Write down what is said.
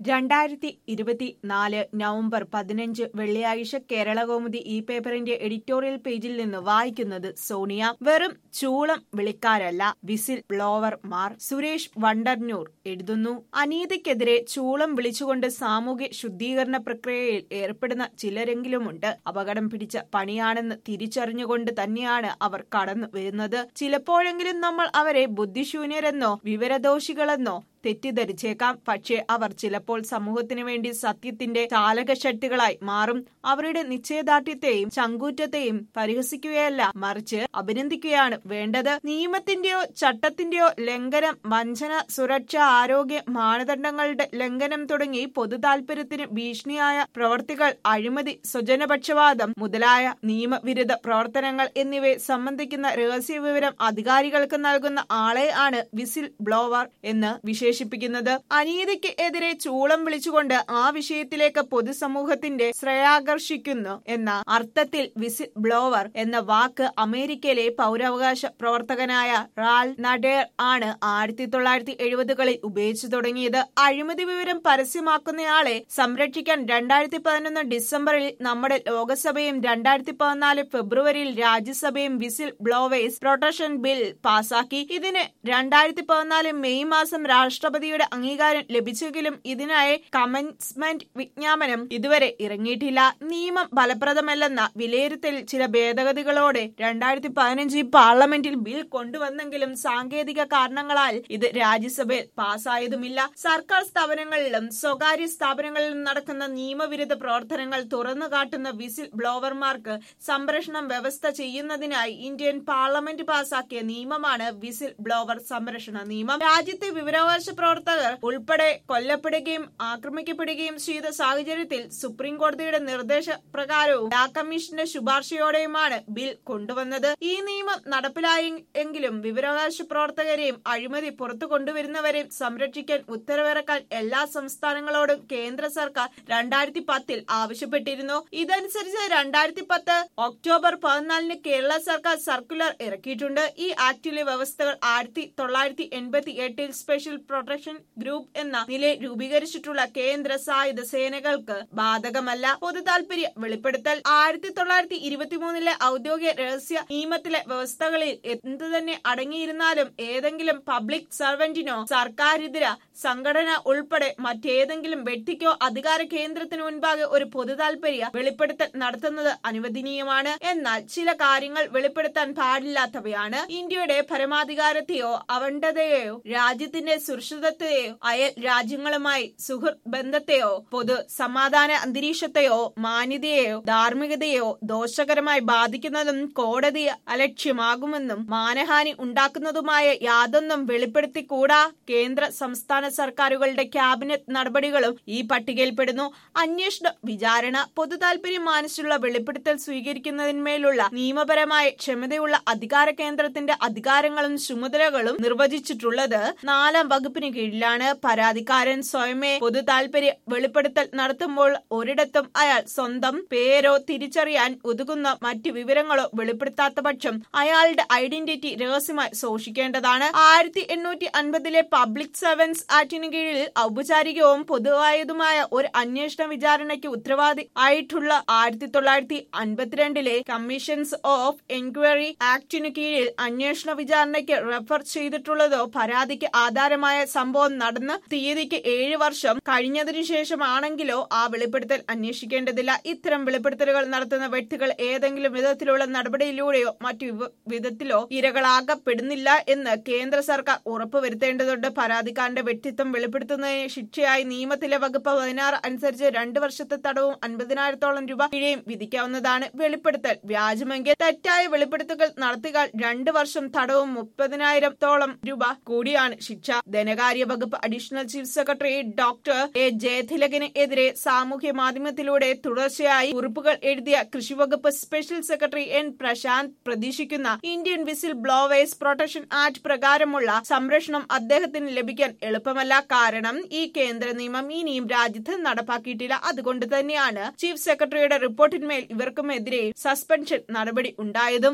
രണ്ടായിരത്തി ഇരുപത്തിനാല് നവംബർ പതിനഞ്ച് വെള്ളിയാഴ്ച കേരളകൗമുദി ഈ പേപ്പറിന്റെ എഡിറ്റോറിയൽ പേജിൽ നിന്ന് വായിക്കുന്നത് സോണിയ വെറും ചൂളം വിളിക്കാരല്ല വിസിൽ ബ്ലോവർമാർ സുരേഷ് വണ്ടർനൂർ എഴുതുന്നു അനീതിക്കെതിരെ ചൂളം വിളിച്ചുകൊണ്ട് സാമൂഹ്യ ശുദ്ധീകരണ പ്രക്രിയയിൽ ഏർപ്പെടുന്ന ചിലരെങ്കിലുമുണ്ട് അപകടം പിടിച്ച പണിയാണെന്ന് തിരിച്ചറിഞ്ഞുകൊണ്ട് തന്നെയാണ് അവർ കടന്നു വരുന്നത് ചിലപ്പോഴെങ്കിലും നമ്മൾ അവരെ ബുദ്ധിശൂന്യരെന്നോ വിവരദോഷികളെന്നോ തെറ്റിദ്ധരിച്ചേക്കാം പക്ഷേ അവർ ചിലപ്പോൾ സമൂഹത്തിന് വേണ്ടി സത്യത്തിന്റെ ചാലകശക്തികളായി മാറും അവരുടെ നിശ്ചയദാർഢ്യത്തെയും ചങ്കൂറ്റത്തെയും പരിഹസിക്കുകയല്ല മറിച്ച് അഭിനന്ദിക്കുകയാണ് വേണ്ടത് നിയമത്തിന്റെയോ ചട്ടത്തിന്റെയോ ലംഘനം വഞ്ചന സുരക്ഷ ആരോഗ്യ മാനദണ്ഡങ്ങളുടെ ലംഘനം തുടങ്ങി പൊതു താൽപര്യത്തിന് ഭീഷണിയായ പ്രവർത്തികൾ അഴിമതി സ്വജനപക്ഷപാതം മുതലായ നിയമവിരുദ്ധ പ്രവർത്തനങ്ങൾ എന്നിവയെ സംബന്ധിക്കുന്ന രഹസ്യ വിവരം അധികാരികൾക്ക് നൽകുന്ന ആളെ ആണ് വിസിൽ ബ്ലോവർ എന്ന് വിശേഷിപ്പിക്കുന്നത് അനീതിക്ക് എതിരെ ചൂളം വിളിച്ചുകൊണ്ട് ആ വിഷയത്തിലേക്ക് പൊതുസമൂഹത്തിന്റെ ശ്രേയാകർഷിക്കുന്നു എന്ന അർത്ഥത്തിൽ വിസിൽ ബ്ലോവർ എന്ന വാക്ക് അമേരിക്കയിലെ പൗരാവകാശ പ്രവർത്തകനായ റാൽ നടേർ ആണ് ആയിരത്തി തൊള്ളായിരത്തി എഴുപതുകളിൽ ഉപയോഗിച്ചു തുടങ്ങിയത് അഴിമതി വിവരം പരസ്യമാക്കുന്നയാളെ സംരക്ഷിക്കാൻ രണ്ടായിരത്തി പതിനൊന്ന് ഡിസംബറിൽ നമ്മുടെ ലോകസഭയും രണ്ടായിരത്തി പതിനാല് ഫെബ്രുവരിയിൽ രാജ്യസഭയും വിസിൽ ബ്ലോവേഴ്സ് പ്രൊട്ടക്ഷൻ ബിൽ പാസാക്കി ഇതിന് രണ്ടായിരത്തി പതിനാല് മെയ് മാസം രാഷ്ട്രപതിയുടെ അംഗീകാരം ലഭിച്ചെങ്കിലും ഇതിനായി കമൻസ്മെന്റ് വിജ്ഞാപനം ഇതുവരെ ഇറങ്ങിയിട്ടില്ല നിയമം ഫലപ്രദമല്ലെന്ന വിലയിരുത്തലിൽ ചില ഭേദഗതികളോടെ രണ്ടായിരത്തി പതിനഞ്ചിൽ പാർലമെന്റിൽ ബിൽ കൊണ്ടുവന്നെങ്കിലും സാങ്കേതിക കാരണങ്ങളാൽ ഇത് രാജ്യസഭയിൽ പാസ്സായതുമില്ല സർക്കാർ സ്ഥാപനങ്ങളിലും സ്വകാര്യ സ്ഥാപനങ്ങളിലും നടക്കുന്ന നിയമവിരുദ്ധ പ്രവർത്തനങ്ങൾ തുറന്നു കാട്ടുന്ന വിസിൽ ബ്ലോവർമാർക്ക് സംരക്ഷണം വ്യവസ്ഥ ചെയ്യുന്നതിനായി ഇന്ത്യൻ പാർലമെന്റ് പാസാക്കിയ നിയമമാണ് വിസിൽ ബ്ലോവർ സംരക്ഷണ നിയമം രാജ്യത്തെ വിവരാവകാശ പ്രവർത്തകർ ഉൾപ്പെടെ കൊല്ലപ്പെടുകയും ആക്രമിക്കപ്പെടുകയും ചെയ്ത സാഹചര്യത്തിൽ സുപ്രീം കോടതിയുടെ നിർദ്ദേശപ്രകാരവും ലാ കമ്മീഷന്റെ ശുപാർശയോടെയുമാണ് ബിൽ കൊണ്ടുവന്നത് ഈ നിയമം നടപ്പിലായെങ്കിലും വിവരാവകാശ പ്രവർത്തകരെയും അഴിമതി പുറത്തു കൊണ്ടുവരുന്നവരെയും സംരക്ഷിക്കാൻ ഉത്തരവിറക്കാൻ എല്ലാ സംസ്ഥാനങ്ങളോടും കേന്ദ്ര സർക്കാർ രണ്ടായിരത്തി പത്തിൽ ആവശ്യപ്പെട്ടിരുന്നു ഇതനുസരിച്ച് രണ്ടായിരത്തി പത്ത് ഒക്ടോബർ പതിനാലിന് കേരള സർക്കാർ സർക്കുലർ ഇറക്കിയിട്ടുണ്ട് ഈ ആക്ടിലെ വ്യവസ്ഥകൾ ആയിരത്തി തൊള്ളായിരത്തി എൺപത്തി എട്ടിൽ സ്പെഷ്യൽ പ്രൊട്ടക്ഷൻ ഗ്രൂപ്പ് എന്ന നിലയിൽ രൂപീകരിച്ചിട്ടുള്ള കേന്ദ്ര സായുധ സേനകൾക്ക് ബാധകമല്ല പൊതു താൽപര്യ വെളിപ്പെടുത്തൽ ആയിരത്തി തൊള്ളായിരത്തി ഇരുപത്തിമൂന്നിലെ ഔദ്യോഗിക രഹസ്യ നിയമത്തിലെ വ്യവസ്ഥകളിൽ എന്തു തന്നെ അടങ്ങിയിരുന്നാലും ഏതെങ്കിലും പബ്ലിക് സർവന്റിനോ സർക്കാരിതര സംഘടന ഉൾപ്പെടെ മറ്റേതെങ്കിലും വ്യക്തിക്കോ അധികാര കേന്ദ്രത്തിന് മുൻപാകെ ഒരു പൊതു താൽപര്യ വെളിപ്പെടുത്തൽ നടത്തുന്നത് അനുവദനീയമാണ് എന്നാൽ ചില കാര്യങ്ങൾ വെളിപ്പെടുത്താൻ പാടില്ലാത്തവയാണ് ഇന്ത്യയുടെ പരമാധികാരത്തെയോ അവണ്ഡതയെയോ രാജ്യത്തിന്റെ സുരക്ഷിതത്വത്തെയോ അയൽ രാജ്യങ്ങളുമായി സുഹൃത്ത് ബന്ധത്തെയോ പൊതു സമാധാന അന്തരീക്ഷത്തെയോ മാന്യതയെയോ ധാർമ്മികതയോ ദോഷകരമായി ബാധിക്കുന്നതും കോടതി അലക്ഷ്യമാകുമെന്നും മാനഹാനി ഉണ്ടാക്കുന്നതുമായ യാതൊന്നും വെളിപ്പെടുത്തിക്കൂടാ കേന്ദ്ര സംസ്ഥാന സർക്കാരുകളുടെ ക്യാബിനറ്റ് നടപടികളും ഈ പട്ടികയിൽപ്പെടുന്നു അന്വേഷണ വിചാരണ പൊതു താൽപര്യം മാനിച്ചുള്ള വെളിപ്പെടുത്തൽ സ്വീകരിക്കുന്നതിന്മേലുള്ള നിയമപരമായ ക്ഷമതയുള്ള അധികാര കേന്ദ്രത്തിന്റെ അധികാരങ്ങളും ചുമതലകളും നിർവചിച്ചിട്ടുള്ളത് നാലാം വകുപ്പിന് കീഴിലാണ് പരാതിക്കാരൻ സ്വയമേ പൊതു താൽപര്യ വെളിപ്പെടുത്തൽ നടത്തുമ്പോൾ ഒരിടത്തും അയാൾ സ്വന്തം പേരോ തിരിച്ചറിയാൻ ഉതകുന്ന മറ്റു വിവരങ്ങളോ വെളിപ്പെടുത്താത്ത പക്ഷം അയാളുടെ ഐഡന്റിറ്റി രഹസ്യമായി സൂക്ഷിക്കേണ്ടതാണ് ആയിരത്തി എണ്ണൂറ്റി അൻപതിലെ പബ്ലിക് സർവൻസ് ആക്ടിന് കീഴിൽ ഔപചാരികവും പൊതുവായതുമായ ഒരു അന്വേഷണ വിചാരണയ്ക്ക് ഉത്തരവാദി ആയിട്ടുള്ള ആയിരത്തി തൊള്ളായിരത്തി അൻപത്തിരണ്ടിലെ കമ്മീഷൻസ് ഓഫ് എൻക്വയറി ആക്ടിനു കീഴിൽ അന്വേഷണ വിചാരണയ്ക്ക് റെഫർ ചെയ്തിട്ടുള്ളതോ പരാതിക്ക് ആധാരമായ സംഭവം നടന്ന തീയതിക്ക് ഏഴ് വർഷം കഴിഞ്ഞതിനു ശേഷമാണെങ്കിലോ ആ വെളിപ്പെടുത്തൽ അന്വേഷിക്കേണ്ടതില്ല ഇത്തരം വെളിപ്പെടുത്തലുകൾ നടത്തുന്ന വ്യക്തികൾ ഏതെങ്കിലും വിധത്തിലുള്ള നടപടിയിലൂടെയോ മറ്റു വിധത്തിലോ ഇരകളാകപ്പെടുന്നില്ല എന്ന് കേന്ദ്ര സർക്കാർ ഉറപ്പുവരുത്തേണ്ടതുണ്ട് പരാതിക്കാരന്റെ വ്യക്തിത്വം വെളിപ്പെടുത്തുന്നതിന് ശിക്ഷയായി നിയമത്തിലെ വകുപ്പ് പതിനാറ് അനുസരിച്ച് രണ്ട് വർഷത്തെ തടവും അൻപതിനായിരത്തോളം രൂപ പിഴയും വിധിക്കാവുന്നതാണ് വെളിപ്പെടുത്തൽ വ്യാജമെങ്കിൽ തെറ്റായ വെളിപ്പെടുത്തലുകൾ നടത്തിയാൽ രണ്ട് വർഷം തടവും മുപ്പതിനായിരത്തോളം രൂപ കൂടിയാണ് ശിക്ഷ ധനകാര്യ വകുപ്പ് additional chief secretary doctor A ജയതിലകിന് എതിരെ സാമൂഹ്യ മാധ്യമത്തിലൂടെ തുടർച്ചയായി കുറിപ്പുകൾ എഴുതിയ കൃഷി വകുപ്പ് സ്പെഷ്യൽ സെക്രട്ടറി എൻ പ്രശാന്ത് പ്രതീക്ഷിക്കുന്ന Indian whistle blowers protection act പ്രകാരമുള്ള സംരക്ഷണം അദ്ദേഹത്തിന് ലഭിക്കാൻ എളുപ്പമല്ല കാരണം ഈ കേന്ദ്ര നിയമം ഇനിയും രാജ്യത്ത് നടപ്പാക്കിയിട്ടില്ല അതുകൊണ്ട് തന്നെയാണ് ചീഫ് സെക്രട്ടറിയുടെ റിപ്പോർട്ടിന്മേൽ ഇവർക്കുമെതിരെ സസ്പെൻഷൻ നടപടി ഉണ്ടായതും